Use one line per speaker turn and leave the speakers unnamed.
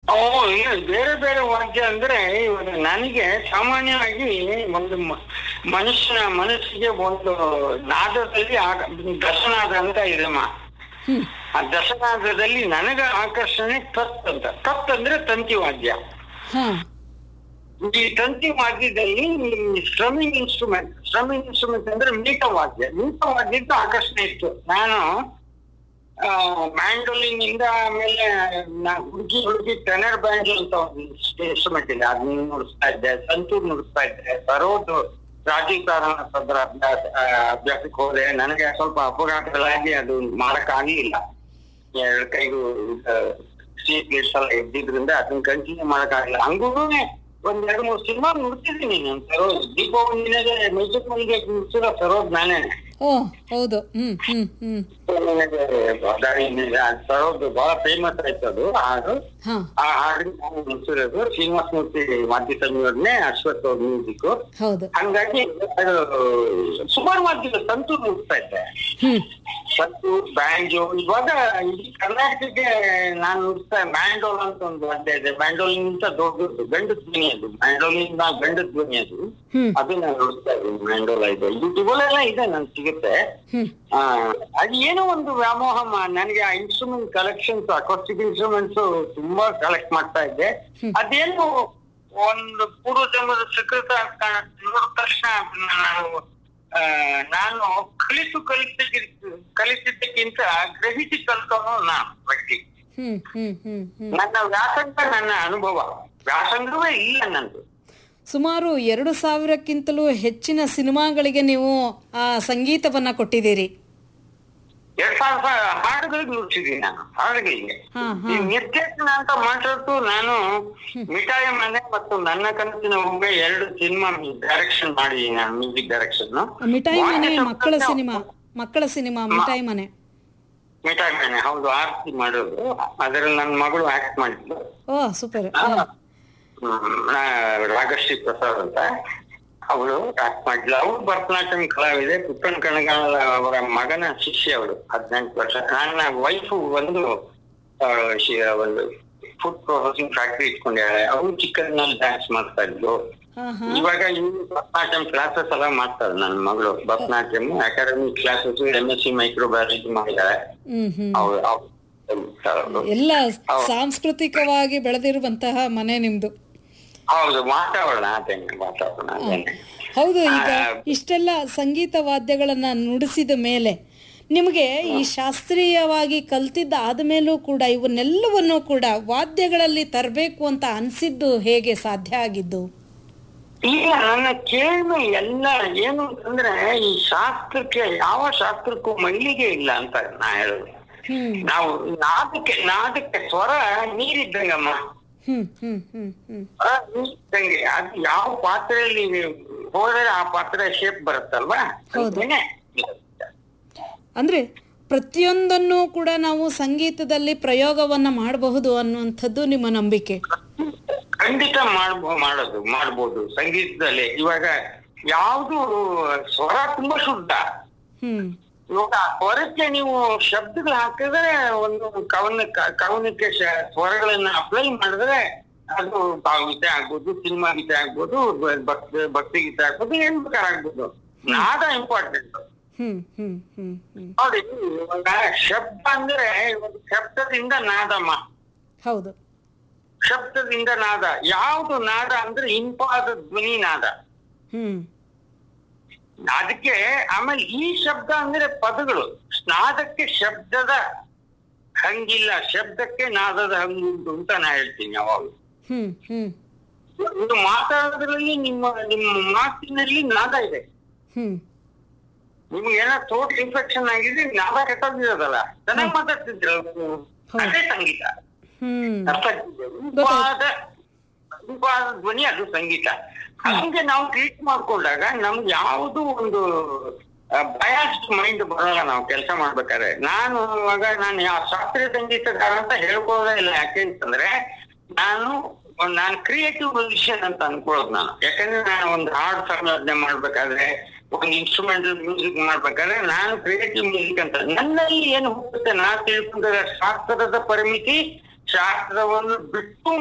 ಓ ಇಲ್ಲ ಬೇರೆ ಬೇರೆ ವಾದ್ಯ ಅಂದ್ರೆ ಇವಾಗ ನನಗೆ ಸಾಮಾನ್ಯವಾಗಿ ಒಂದು ಮ- ಮನುಷ್ಯನ ಮನಸ್ಸಿಗೆ ಒಂದು ನಾದದಲ್ಲಿ ಆಗ- ದಶನಾದ ಅಂತ ಇದೆಮ್ಮ
ಹ್ಮ್
ಆ ದಶನಾದದಲ್ಲಿ ನನಗೆ ಆಕರ್ಷಣೆ ತತ್ ಅಂತ ತತ್ ಅಂದ್ರೆ ತಂತಿ ವಾದ್ಯ
ಹಾ
ಈ ತಂತಿ ವಾದ್ಯದಲ್ಲಿ ಸ್ಟ್ರಮಿಂಗ್ ಇನ್ಸ್ಟ್ರೂಮೆಂಟ್ ಸ್ಟ್ರಮಿಂಗ್ ಇನ್ಸ್ಟ್ರೂಮೆಂಟ್ ಅಂದ್ರೆ ಮೀಟ ವಾದ್ಯ ಮೀಟ ವಾದ್ಯದ್ದು ಆಕರ್ಷಣೆ ಇತ್ತು ನಾನು ಮ್ಯಾಂಡೋಲಿನ್ ಇಂದ ಆಮೇಲೆ ನಾ ಹುಡುಗಿ ಹುಡುಗಿ ಟೆನರ್ ಬ್ಯಾಂಡ್ ಅಂತ ಒಂದು ಇನ್ಸ್ಟ್ರೂಮೆಂಟ್ ಇದೆ ಅದನ್ನ ನುಡಿಸ್ತಾ ಇದ್ದೆ ಸಂತೂರ್ ನುಡಿಸ್ತಾ ಇದ್ದೆ ಬರೋದು ರಾಜೀವ್ ಕಾರಣ ಸದ್ರ ಅಭ್ಯಾಸ ಆ, ಅಭ್ಯಾಸಕ್ಕೆ ಹೋದೆ ನನಗೆ ಸ್ವಲ್ಪ ಅಪಘಾತಗಳಾಗಿ ಅದು ಮಾಡಕ್ ಆಗ್ಲಿಲ್ಲ ಎರಡು ಕೈಗೂ ಸೀಟ್ ಗೀಟ್ಸ್ ಎಲ್ಲ ಎದ್ದಿದ್ರಿಂದ ಅದನ್ನ ಕಂಟಿನ್ಯೂ ಮಾಡಕ್ ಆಗಿಲ್ಲ ಹಂಗೂ ಒಂದ್ ಎರಡು ಮೂರು ಸಿನಿಮಾ ನುಡ್ತಿದ್ದೀನಿ ನಾನು ಸರೋಜ್ ದೀಪಾವಳಿಗೆ ಮೈಸೂರು ಮಲ್ಲಿಗೆ ನುಡ್ಸಿರೋ ಸರೋಜ್ ನಾನೇ
ಓ ಹೌದು ಹ್ಮ್ ಹ್ಮ್ ಹ್ಮ್
ಸರೋಜ್ ಬಹಳ ಫೇಮಸ್ ಆಯ್ತು ಅದು ಹಾಡು
ಹಾ
ಆ ಹಾಡಿನ ನಾನು ನುಡ್ಸಿರೋದು ಶ್ರೀನಿವಾಸ ಮೂರ್ತಿ ವಾದ್ಯ ಸಂಯೋಜನೆ ಅಶ್ವಥ್ ಅವ್ರ ಮ್ಯೂಸಿಕ್
ಹೌದು
ಹಂಗಾಗಿ ಅದು ಸುಮಾರು ವಾದ್ಯಗಳು ಸಂತೂರ್ ನುಡಿಸ್ತಾ ಇದ್ದೆ
ಹ್ಮ್
ಮತ್ತು ಬ್ಯಾಂಜೋ ಇವಾಗ ಇಡೀ ಕರ್ನಾಟಕಕ್ಕೆ ನಾನು ನುಡಿಸ್ತಾ ಬ್ಯಾಂಡೋಲ್ ಅಂತ ಒಂದು ವಾದ್ಯ ಇದೆ ಬ್ಯಾಂಡೋಲಿನ್ ಅಂತ ದೊಡ್ಡದು ಗಂಡು ಧ್ವನಿ ಅದು ಬ್ಯಾಂಡೋಲಿನ್ ಗಂಡು ಧ್ವನಿ ಅದು
ಹ್ಮ್
ಅದು ನಾನು ನುಡಿಸ್ತಾ ಇದ್ದೀನಿ ಬ್ಯಾಂಡೋಲ್ ಇದೆ ಯೂಟ್ಯೂಬ್ ಎಲ್ಲ ಇದೆ ನನ್ಗೆ ಸಿಗುತ್ತೆ
ಹ್ಮ್
ಆ, ಅದು ಏನೋ ಒಂದು ವ್ಯಾಮೋಹ ಮ- ನನಗೆ ಆ ಇನ್ಸ್ಟ್ರೂಮೆಂಟ್ ಕಲೆಕ್ಷನ್ಸ್ ಅಕೋಸ್ಟಿಕ್ ಇನ್ಸ್ಟ್ರೂಮೆಂಟ್ಸ್ ತುಂಬಾ ಕಲೆಕ್ಟ್ ಮಾಡ್ತಾ ಇದ್ದೆ ಅದೇನು ಒಂದು ಪೂರ್ವ ಜನ್ಮದ ಸುಕೃತ ಅಂತ ನೋಡಿದ ತಕ್ಷಣ ಅದನ್ನ ನಾನು ಆ, ನಾನು ಕಲಿತು ಕಲಿತ ಕಲಿತಿದ್ದಕ್ಕಿಂತ ಗ್ರಹಿಸಿ ಕಲ್ತವನು ನಾನು ವ್ಯಕ್ತಿ
ಹ್ಮ್ ಹ್ಮ್ ಹ್ಮ್ ಹ್ಮ್
ನನ್ನ ವ್ಯಾಸಂಗ ನನ್ನ ಅನುಭವ ವ್ಯಾಸಂಗವೇ ಇಲ್ಲ ನಂದು
ಸುಮಾರು ಎರಡು ಸಾವಿರಕ್ಕಿಂತಲೂ ಹೆಚ್ಚಿನ ಸಿನಿಮಾಗಳಿಗೆ ನೀವು ಆ ಸಂಗೀತವನ್ನ ಕೊಟ್ಟಿದ್ದೀರಿ
ಎರಡ್ ಸಾವಿರ ಹಾಡುಗಳಿಗೆ ನುಡಿಸಿದ್ದೀನಿ ನಾನು ಹಾಡುಗಳಿಗೆ
ಹಾ
ಈ
ಹಾ
ನಿರ್ದೇಶನ ಅಂತ ಮಾತಾಡ್ತು ನಾನು ಮಿಠಾಯಿ ಮನೆ ಮತ್ತು ನನ್ನ ಕನಸಿನ ಹೂವೆ ಎರಡು ಸಿನಿಮಾ ಡೈರೆಕ್ಷನ್ ಮಾಡಿದ್ದೀನಿ ನಾನು ಮ್ಯೂಸಿಕ್ ಡೈರೆಕ್ಷನ್
ಮಿಠಾಯಿ ಮನೆ ಮಕ್ಕಳ ಸಿನಿಮಾ ಮಕ್ಕಳ ಸಿನಿಮಾ ಮಿಠಾಯಿ ಮನೆ
ಮಿಠಾಯಿ ಮನೆ ಹೌದು ಆರ್ತಿ ಮಾಡೋದು ಅದರಲ್ಲಿ ನನ್ನ ಮಗಳು ಆಕ್ಟ್ ಮಾಡಿದ್ಲು
ಓ ಸೂಪರ್
ಹ್ಮ್, ನಾ- ರಾಗಶ್ರೀ ಪ್ರಸಾದ್ ಅಂತ ಅವಳು ಆಕ್ಟ್ ಮಾಡಿದ್ಲು ಅವಳು ಭರತನಾಟ್ಯಂ ಕಲಾವಿದೆ ಪುಟ್ಟಣ ಕಣಗಾಲ ಅವರ ಮಗನ ಶಿಷ್ಯ ಅವಳು ಹದಿನೆಂಟು ವರ್ಷ ನನ್ನ ವೈಫ್ ಒಂದು ಆ, ಶಿ- ಒಂದು ಫುಡ್ ಪ್ರೊಸೆಸಿಂಗ್ ಫ್ಯಾಕ್ಟ್ರಿ ಇಟ್ಕೊಂಡಿದ್ದಾಳೆ ಅವಳು ಚಿಕ್ಕದ್ನಲ್ಲಿ ಡ್ಯಾನ್ಸ್ ಮಾಡ್ತಾ ಇದ್ಲು
ಹಾ ಹಾ
ಇವಾಗ ಇವ್ರು ಭರತನಾಟ್ಯಂ ಕ್ಲಾಸಸ್ ಎಲ್ಲ ಮಾಡ್ತಾಳೆ ನನ್ನ ಮಗಳು Bharatanatyam academy classes M S C microbiology ಮಾಡಿದ್ದಾಳೆ
ಹ್ಮ್ ಹ್ಮ್
ಅವಳು ಅವಳು
ಎಲ್ಲ ಸಾಂಸ್ಕೃತಿಕವಾಗಿ ಬೆಳೆದಿರುವಂತಹ ಮನೆ ನಿಮ್ದು
ಹೌದು ವಾತಾವರಣ ಅದೇನೆ ವಾತಾವರಣ ಅದೇನೆ
ಹೌದು ಈಗ ಇಷ್ಟೆಲ್ಲ ಸಂಗೀತ ವಾದ್ಯಗಳನ್ನ ನುಡಿಸಿದ ಮೇಲೆ ನಿಮಗೆ ಈ ಶಾಸ್ತ್ರೀಯವಾಗಿ ಕಲ್ತಿದ್ದ ಆದಮೇಲೂ ಕೂಡ ಇವನ್ನೆಲ್ಲವನ್ನು ಕೂಡ ವಾದ್ಯಗಳಲ್ಲಿ ತರಬೇಕು ಅಂತ ಅನಿಸಿದ್ದು ಹೇಗೆ ಸಾಧ್ಯ ಆಗಿದ್ದು
ಈಗ ನನ್ನ ಕೇಳ್ಮೆ ಎಲ್ಲ ಏನು ಅಂತಂದ್ರೆ ಈ ಶಾಸ್ತ್ರಕ್ಕೆ ಯಾವ ಶಾಸ್ತ್ರಕ್ಕೂ ಮೈಲಿಗೆ ಇಲ್ಲ ಅಂತ ನಾ ಹೇಳುದು
ಹ್ಮ್
ನಾವು ನಾದಕ್ಕೆ ನಾದಕ್ಕೆ ಸ್ವರ ನೀರಿದ್ದಂಗಮ್ಮ
ಹ್ಮ್ ಹ್ಮ್ ಹ್ಮ್ ಹ್ಮ್
ಸ್ವರ ನೀರಿದ್ದಂಗೆ ಅದು ಯಾವ ಪಾತ್ರೆಯಲ್ಲಿ ಹೋದ್ರೆ ಆ ಪಾತ್ರೆ ಶೇಪ್ ಬರುತ್ತಲ್ವಾ
ಹೌದು.
ಹಂಗೇನೆ.
ಅಂದ್ರೆ ಪ್ರತಿಯೊಂದನ್ನು ಕೂಡ ನಾವು ಸಂಗೀತದಲ್ಲಿ ಪ್ರಯೋಗವನ್ನ ಮಾಡಬಹುದು ಅನ್ನುವಂಥದ್ದು ನಿಮ್ಮ ನಂಬಿಕೆ
ಖಂಡಿತ ಮಾಡ್ಬೋ ಮಾಡೋದು ಮಾಡ್ಬೋದು ಸಂಗೀತದಲ್ಲಿ ಇವಾಗ ಯಾವುದು ಸ್ವರ ತುಂಬಾ ಶುದ್ಧ
ಹ್ಮ್
ಇವಾಗ ಆ ಸ್ವರಕ್ಕೆ ನೀವು ಶಬ್ದಗಳು ಹಾಕಿದ್ರೆ ಒಂದು ಕವನ ಕ- ಕವನಕ್ಕೆ ಶ- ಸ್ವರಗಳನ್ನ ಅಪ್ಲೈ ಮಾಡಿದ್ರೆ ಅದು ಭಾವಗೀತೆ ಆಗ್ಬೋದು ಸಿನಿಮಾ ಗೀತೆ ಆಗ್ಬೋದು ಬ- ಭಕ್ತಿ ಭಕ್ತಿ ಗೀತೆ ಆಗ್ಬೋದು ಏನ್ ಬೇಕಾದ್ರೆ ಆಗ್ಬೋದು ನಾದ ಇಂಪಾರ್ಟೆಂಟ್
ಹ್ಮ್ ಹ್ಮ್ ಹ್ಮ್ ಹ್ಮ್
ನೋಡಿ ಇವಾಗ ಶಬ್ದ ಅಂದ್ರೆ ಒಂದು ಶಬ್ದದಿಂದ ನಾದಮ್ಮ
ಹೌದು
ಶಬ್ದದಿಂದ ನಾದ ಯಾವುದು ನಾದ ಅಂದ್ರೆ ಇಂಪಾದ ಧ್ವನಿ ನಾದ
ಹ್ಮ್
ಅದಕ್ಕೆ ಆಮೇಲೆ ಈ ಶಬ್ದ ಅಂದ್ರೆ ಪದಗಳು ನಾದಕ್ಕೆ ಶಬ್ದದ ಹಂಗಿಲ್ಲ ಶಬ್ದಕ್ಕೆ ನಾದದ ಹಂಗುಂಟು ಅಂತ ನಾ ಹೇಳ್ತೀನಿ ಯಾವಾಗ
ಹ್ಮ್ ಹ್ಮ್
ಇದು ಮಾತಾಡೋದ್ರಲ್ಲಿ ನಿಮ್ಮ ನಿಮ್ಮ ಮಾತಿನಲ್ಲಿ ನಾದ ಇದೆ
ಹ್ಮ್
ನಿಮ್ಗೆ ಏನೋ ಥ್ರೋಟ್ ಇನ್ಫೆಕ್ಷನ್ ಆಗಿದೆ ನಾದ ಕೆಟ್ಟೋಗಿರೋದಲ್ಲ ಚೆನ್ನಾಗಿ ಮಾತಾಡ್ತಿದ್ರಲ್ಲ ನೀವು. ಅದೇ ಸಂಗೀತ
ಹ್ಮ್
ಅರ್ಥ ಆಗ್ತಿದೆ? ಇಂಪಾದ ಇಂಪಾದ ಧ್ವನಿ ಅದು ಸಂಗೀತ ಹಂಗೆ ನಾವು ಟ್ರೀಟ್ ಮಾಡ್ಕೊಂಡಾಗ ನಮ್ಗೆ ಯಾವುದು ಒಂದು ಬಯಾಸ್ಡ್ ಮೈಂಡ್ ಬರೋಲ್ಲ ನಾವು ಕೆಲಸ ಮಾಡ್ಬೇಕಾದ್ರೆ ನಾನು ಇವಾಗ ನಾನು ಯಾವ ಶಾಸ್ತ್ರೀಯ ಸಂಗೀತಗಾರ ಅಂತ ಹೇಳ್ಕೊಳ್ಳೋದೇ ಇಲ್ಲ ಯಾಕೆ ಅಂತಂದ್ರೆ ನಾನು ನಾನು ಕ್ರಿಯೇಟಿವ್ ಮ್ಯೂಸಿಷಿಯನ್ ಅಂತ ಅನ್ಕೊಳ್ಳೋದು ನಾನು ಯಾಕಂದ್ರೆ ನಾನು ಒಂದು ಹಾಡ್ ಸಂಯೋಜನೆ ಮಾಡ್ಬೇಕಾದ್ರೆ ಒಂದು ಇನ್ಸ್ಟ್ರೂಮೆಂಟಲ್ ಮ್ಯೂಸಿಕ್ ಮಾಡ್ಬೇಕಾದ್ರೆ ನಾನು ಕ್ರಿಯೇಟಿವ್ ಮ್ಯೂಸಿಕ್ ಅಂತ ನನ್ನಲ್ಲಿ ಏನು ಹೋಗುತ್ತೆ ನಾ ತಿಳ್ಕೊಂಡಿರೋ ಶಾಸ್ತ್ರದ ಪರಿಮಿತಿ ಶಾಸ್ತ್ರವನ್ನು ಬಿಟ್ಟು